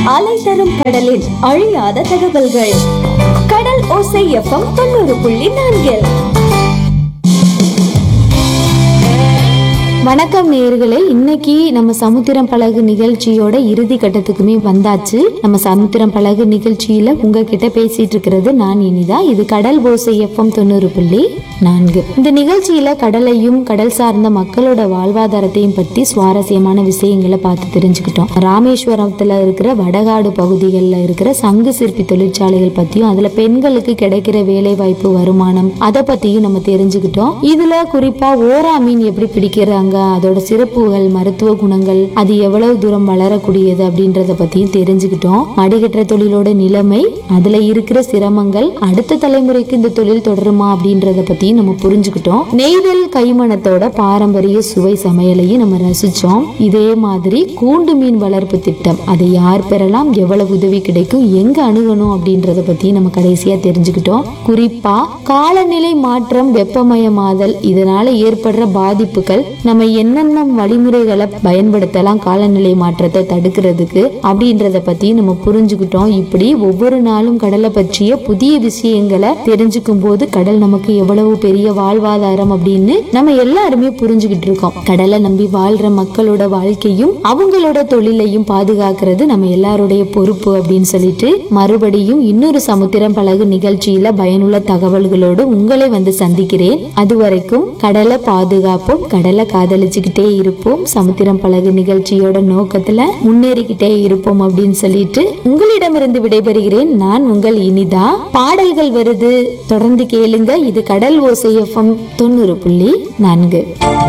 அலை தரும் கடலின் அழியாத தகவல்கள் கடல் ஓசை எஃப்எம் தொண்ணூறு புள்ளி நான்கில் வணக்கம் நேயர்களே இன்னைக்கு நம்ம சமுத்திரம் பழகு நிகழ்ச்சியோட இறுதி கட்டத்துக்குமே வந்தாச்சு நம்ம சமுத்திரம் பழகு நிகழ்ச்சியில உங்ககிட்ட பேசிட்டு இருக்கிறது நான் இனிதா இது கடல் ஓசை எஃப்எம் தொண்ணூறு புள்ளி நான்கு இந்த நிகழ்ச்சியில கடலையும் கடல் சார்ந்த மக்களோட வாழ்வாதாரத்தையும் பத்தி சுவாரஸ்யமான விஷயங்களை பார்த்து தெரிஞ்சுக்கிட்டோம் ராமேஸ்வரத்துல இருக்கிற வடகாடு பகுதிகளில் இருக்கிற சங்கு சிற்பி தொழிற்சாலைகள் பத்தியும் அதுல பெண்களுக்கு கிடைக்கிற வேலை வாய்ப்பு வருமானம் அதை பத்தியும் நம்ம தெரிஞ்சுக்கிட்டோம் இதுல குறிப்பா ஓரா மீன் எப்படி பிடிக்கிறாங்க அதோட சிறப்புகள் மருத்துவ குணங்கள் அது எவ்வளவு தூரம் வளரக்கூடியது அப்படின்றத பத்தியும் தெரிஞ்சுக்கிட்டோம் மடிகட்டுற தொழிலோட நிலைமை அதுல இருக்கிற சிரமங்கள் அடுத்த தலைமுறைக்கு இந்த தொழில் தொடருமா அப்படின்றத பத்தியும் நம்ம புரிஞ்சுக்கிட்டோம் நெய்தல் கைமணத்தோட பாரம்பரிய சுவை சமையலையும் நம்ம ரசிச்சோம் இதே மாதிரி கூண்டு மீன் வளர்ப்பு திட்டம் அதை யார் பெறலாம் எவ்வளவு உதவி கிடைக்கும் எங்க அணுகணும் அப்படின்றத பத்தியும் நம்ம கடைசியா தெரிஞ்சுக்கிட்டோம் குறிப்பா காலநிலை மாற்றம் வெப்பமயமாதல் இதனால ஏற்படுற பாதிப்புகள் நம்ம என்னென்ன வழிமுறைகளை பயன்படுத்தலாம் காலநிலை மாற்றத்தை தடுக்கிறதுக்கு அப்படின்றத பத்தி நம்ம புரிஞ்சுக்கிட்டோம் இப்படி ஒவ்வொரு நாளும் கடலை பற்றிய புதிய விஷயங்களை தெரிஞ்சுக்கும் போது கடல் நமக்கு எவ்வளவு பெரிய வாழ்வாதாரம் அப்படின்னு நம்ம எல்லாருமே புரிஞ்சுக்கிட்டு இருக்கோம் கடலை நம்பி வாழ்ற மக்களோட வாழ்க்கையும் அவங்களோட தொழிலையும் பாதுகாக்கிறது நம்ம எல்லாருடைய பொறுப்பு அப்படின்னு சொல்லிட்டு மறுபடியும் இன்னொரு சமுத்திரம் பழகு நிகழ்ச்சியில பயனுள்ள தகவல்களோடு உங்களை வந்து சந்திக்கிறேன் அது வரைக்கும் கடலை பாதுகாப்போம் கடலை காதலிச்சுக்கிட்டே இருப்போம் சமுத்திரம் பழகு நிகழ்ச்சியோட நோக்கத்துல முன்னேறிக்கிட்டே இருப்போம் அப்படின்னு சொல்லிட்டு உங்களிடமிருந்து விடைபெறுகிறேன் நான் உங்கள் இனிதா பாடல்கள் வருது தொடர்ந்து கேளுங்க இது கடல் ஓசை எஃப்எம் தொண்ணூறு புள்ளி நான்கு